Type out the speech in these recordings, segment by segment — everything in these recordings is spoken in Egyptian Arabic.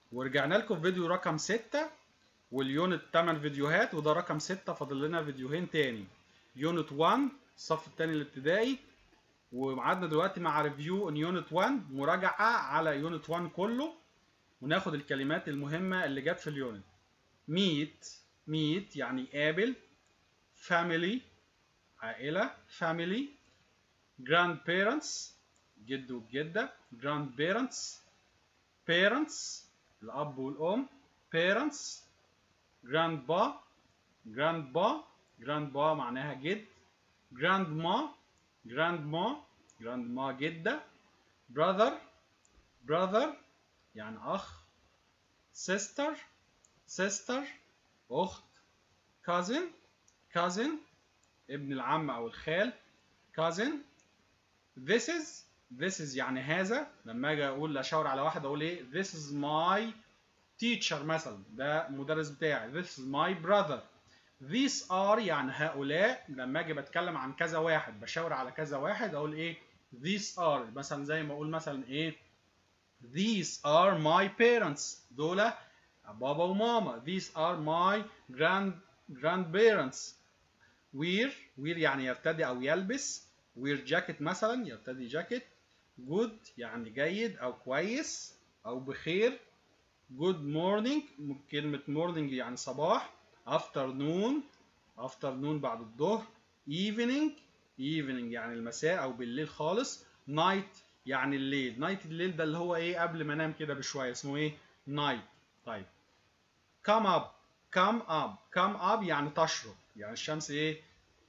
ورجعنا لكم في فيديو رقم 6 واليونت 8 فيديوهات وده رقم 6 فاضل لنا فيديوهين تاني يونت 1 الصف الثاني الابتدائي ومعادنا دلوقتي مع ريفيو ان يونت 1 مراجعه على يونت 1 كله وناخد الكلمات المهمه اللي جت في اليونت ميت ميت يعني قابل فاميلي عائله فاميلي جراند بيرنتس جد والجده جراند بيرنتس parents الأب والأم parents grandpa grandpa grandpa معناها جد grandma grandma grandma جدة brother brother يعني أخ sister sister أخت cousin cousin ابن العم أو الخال cousin this is this is يعني هذا لما اجي اقول اشاور على واحد اقول ايه this is my teacher مثلا ده المدرس بتاعي this is my brother these are يعني هؤلاء لما اجي بتكلم عن كذا واحد بشاور على كذا واحد اقول ايه these are مثلا زي ما اقول مثلا ايه these are my parents دول بابا وماما these are my grand grandparents wear wear يعني يرتدي او يلبس wear jacket مثلا يرتدي جاكيت good يعني جيد او كويس او بخير good morning كلمة morning يعني صباح afternoon afternoon بعد الظهر evening evening يعني المساء او بالليل خالص night يعني الليل night الليل ده اللي هو ايه قبل ما انام كده بشوية اسمه ايه night طيب come up come up come up يعني تشرق يعني الشمس ايه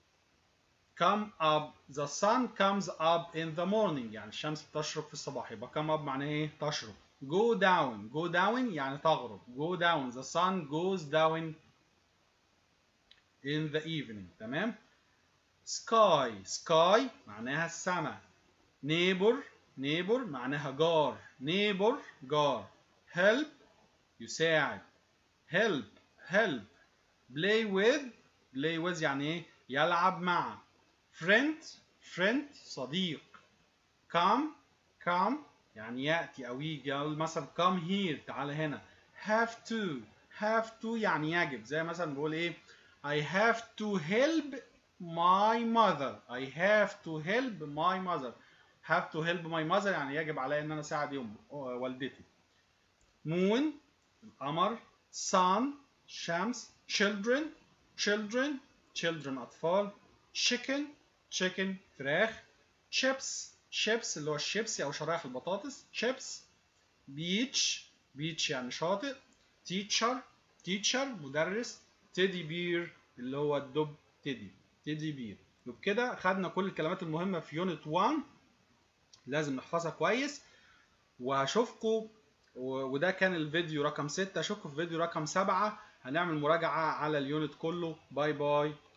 come up the sun comes up in the morning يعني الشمس بتشرق في الصباح يبقى come up معناه ايه تشرق go down go down يعني تغرب go down the sun goes down in the evening تمام sky sky معناها السماء neighbor neighbor معناها جار neighbor جار help يساعد help help play with play with يعني ايه يلعب مع friend friend صديق come come يعني يأتي أو يجي يقول مثلا come here تعال هنا have to have to يعني يجب زي مثلا بقول إيه I have to help my mother I have to help my mother have to help my mother يعني يجب علي إن أنا أساعد يوم والدتي moon القمر sun شمس children children children أطفال chicken chicken فراخ chips chips اللي هو الشيبسي او شرايح البطاطس chips beach beach يعني شاطئ teacher teacher مدرس teddy bear اللي هو الدب تيدي تيدي بير وبكده خدنا كل الكلمات المهمه في يونت 1 لازم نحفظها كويس وهشوفكم وده كان الفيديو رقم 6 اشوفكم في فيديو رقم 7 هنعمل مراجعه على اليونت كله باي باي